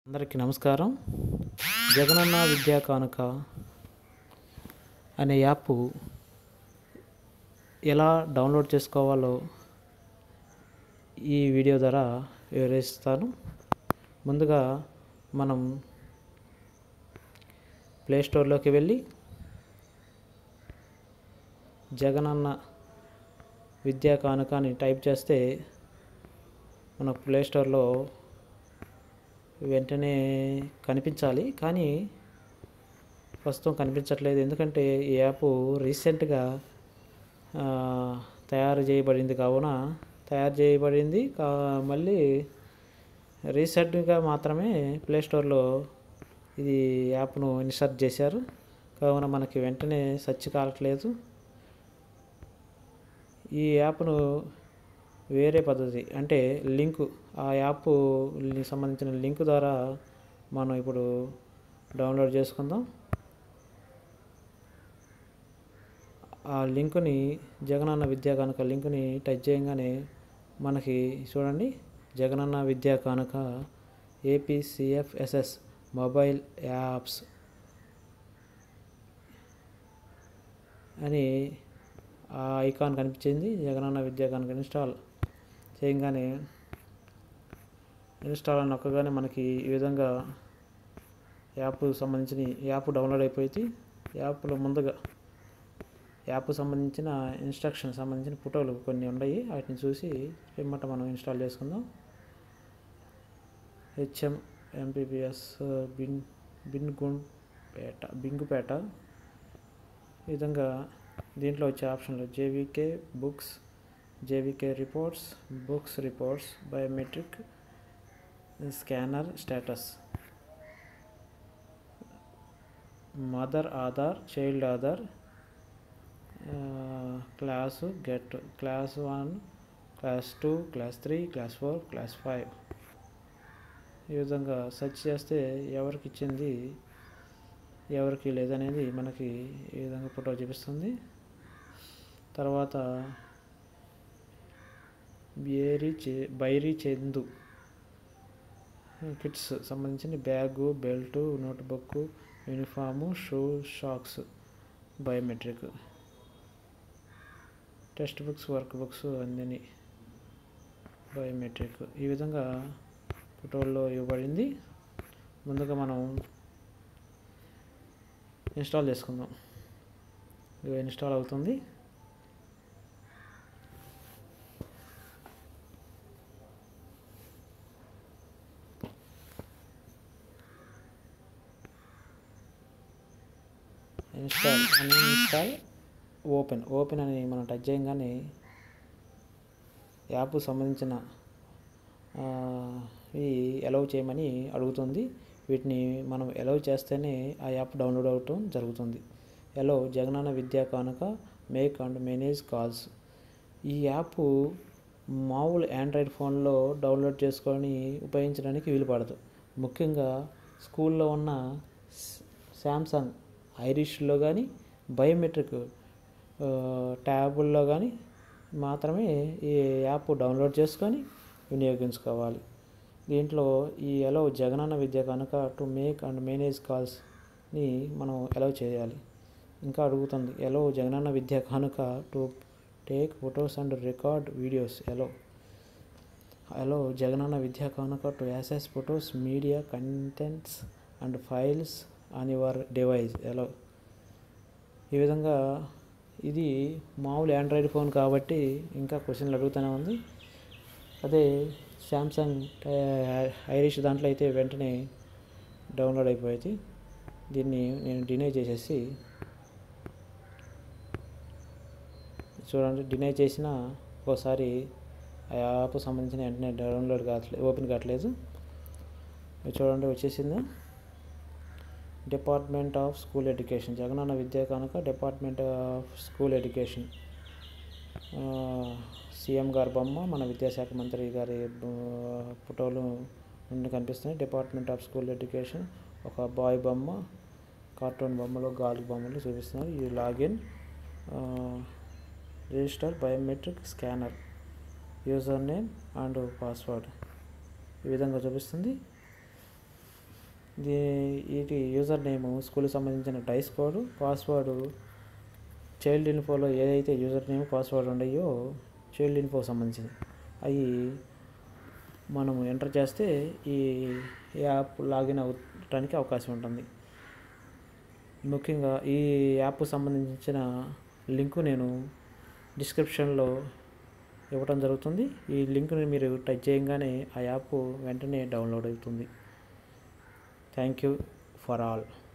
అందరికీ నమస్కారం జగనన్న విద్యా కానుక అనే యాప్ ఎలా డౌన్లోడ్ చేసుకోవాలో ఈ వీడియో ద్వారా వివరిస్తాను ముందుగా మనం ప్లే స్టోర్లోకి వెళ్ళి జగనన్న విద్యా కానుక అని టైప్ చేస్తే మనకు ప్లే స్టోర్లో వెంటనే కనిపించాలి కానీ ప్రస్తుతం కనిపించట్లేదు ఎందుకంటే ఈ యాప్ రీసెంట్గా ఆ, తయారు చేయబడింది కావున తయారు చేయబడింది కా మళ్ళీ రీసెంట్గా మాత్రమే ప్లే స్టోర్లో ఇది యాప్ను ఇన్స్టాల్ చేశారు కావున మనకి వెంటనే సర్చ్ కావట్లేదు ఈ యాప్ను వేరే పద్ధతి అంటే లింకు ఆ యాప్ సంబంధించిన లింక్ ద్వారా మనం ఇప్పుడు డౌన్లోడ్ చేసుకుందాం ఆ లింకుని జగనన్న విద్యా కానుక లింకుని టచ్ చేయగానే మనకి చూడండి జగనన్న విద్యా కానుక ఏపీసీఎఫ్ఎస్ఎస్ మొబైల్ యాప్స్ అని ఆ ఐకాన్ కనిపించింది జగనన్న విద్యా కానుక ఇన్స్టాల్ చేయగానే ఇన్స్టాల్ అని నొక్కగానే మనకి ఈ విధంగా యాప్ సంబంధించిన యాప్ డౌన్లోడ్ అయిపోయింది యాప్లో ముందుగా యాప్ సంబంధించిన ఇన్స్ట్రక్షన్ సంబంధించిన ఫోటోలు కొన్ని ఉన్నాయి వాటిని చూసి పిమ్మట మనం ఇన్స్టాల్ చేసుకుందాం హెచ్ఎం ఎంపీపీఎస్ బిన్ బిన్గుంపేట బింగుపేట ఈ విధంగా దీంట్లో వచ్చే ఆప్షన్లు JVK books JVK reports books reports biometric scanner status mother Aadhaar child Aadhaar class get class one class two class three class four class five ఈ విధంగా సెర్చ్ చేస్తే ఎవరికి ఇచ్చింది ఎవరికి లేదనేది మనకి ఈ విధంగా ఫోటో చూపిస్తుంది తర్వాత బేరీ చే బైరీ చందు కిట్స్ సంబంధించిన bag belt notebook uniform shoe socks biometric text books work books అన్నీ బయోమెట్రిక్ ఈ విధంగా ఫోటోల్లో ఇవ్వబడింది ముందుగా మనం ఇన్స్టాల్ చేసుకుందాం ఇది ఇన్స్టాల్ అవుతుంది ఇన్స్టాల్ అని ఇన్స్టాల్ ఓపెన్ ఓపెన్ అని మనం టచ్ చేయగానే యాప్ సంబంధించిన ఆ, ఇవి ఎలవ్ చేయమని అడుగుతుంది వీటిని మనం ఎలవ్ చేస్తేనే ఆ యాప్ డౌన్లోడ్ అవటం జరుగుతుంది ఎలో Jagananna Vidya Kanuka make and manage calls ఈ యాప్ మామూలు ఆండ్రాయిడ్ ఫోన్లో డౌన్లోడ్ చేసుకొని ఉపయోగించడానికి వీలు పడదు ముఖ్యంగా స్కూల్లో ఉన్న శాంసంగ్ ఐరిష్లో కానీ బయోమెట్రిక్ ట్యాబుల్లో కానీ మాత్రమే ఈ యాప్ డౌన్లోడ్ చేసుకొని వినియోగించుకోవాలి దీంట్లో ఈ allow Jagananna Vidya Kanuka to make and manage కాల్స్ని మనం ఎలవ్ చేయాలి ఇంకా అడుగుతుంది allow Jagananna Vidya Kanuka to take photos and record videos allow allow Jagananna Vidya Kanuka to access photos media contents and files on your device allow ఈ విధంగా ఇది మామూలు ఆండ్రాయిడ్ ఫోన్ కాబట్టి ఇంకా క్వశ్చన్లు అడుగుతూనే ఉంది అదే శాంసంగ్ ఐరిష్ దాంట్లో అయితే వెంటనే డౌన్లోడ్ అయిపోయింది దీన్ని నేను డినై చేసేసి చూడండి డినై చేసిన ఒకసారి ఆ యాప్ సంబంధించిన వెంటనే డౌన్లోడ్ కావట్లేదు ఓపెన్ కావట్లేదు ఇది చూడండి వచ్చేసింది department of school education Jagananna Vidya Kanuka department of school education CM గారి బొమ్మ మన విద్యాశాఖ మంత్రి గారి బొ- ఫోటోలు నుండి కనిపిస్తున్నాయి డిపార్ట్మెంట్ ఆఫ్ స్కూల్ ఎడ్యుకేషన్ ఒక బాయ్ బొమ్మ కార్టూన్ బొమ్మలు గాలి బొమ్మలు చూపిస్తున్నారు ఈ login register biometric scanner user name and password ఈ విధంగా చూపిస్తుంది దీ వీటి యూజర్ నేమ్ స్కూల్కి సంబంధించిన డైస్ కోడ్ పాస్వర్డ్ చైల్డ్ ఇన్ఫోలో ఏదైతే యూజర్ నేమ్ పాస్వర్డ్ ఉన్నాయో చైల్డ్ ఇన్ఫోకి సంబంధించింది అవి మనము ఎంటర్ చేస్తే ఈ యాప్ లాగిన్ అవ్వడానికి అవకాశం ఉంటుంది ముఖ్యంగా ఈ యాప్ సంబంధించిన లింకు నేను డిస్క్రిప్షన్లో ఇవ్వడం జరుగుతుంది ఈ లింక్ని మీరు టచ్ చేయగానే ఆ యాప్ వెంటనే డౌన్లోడ్ అవుతుంది థ్యాంక్ యూ ఫర్ ఆల్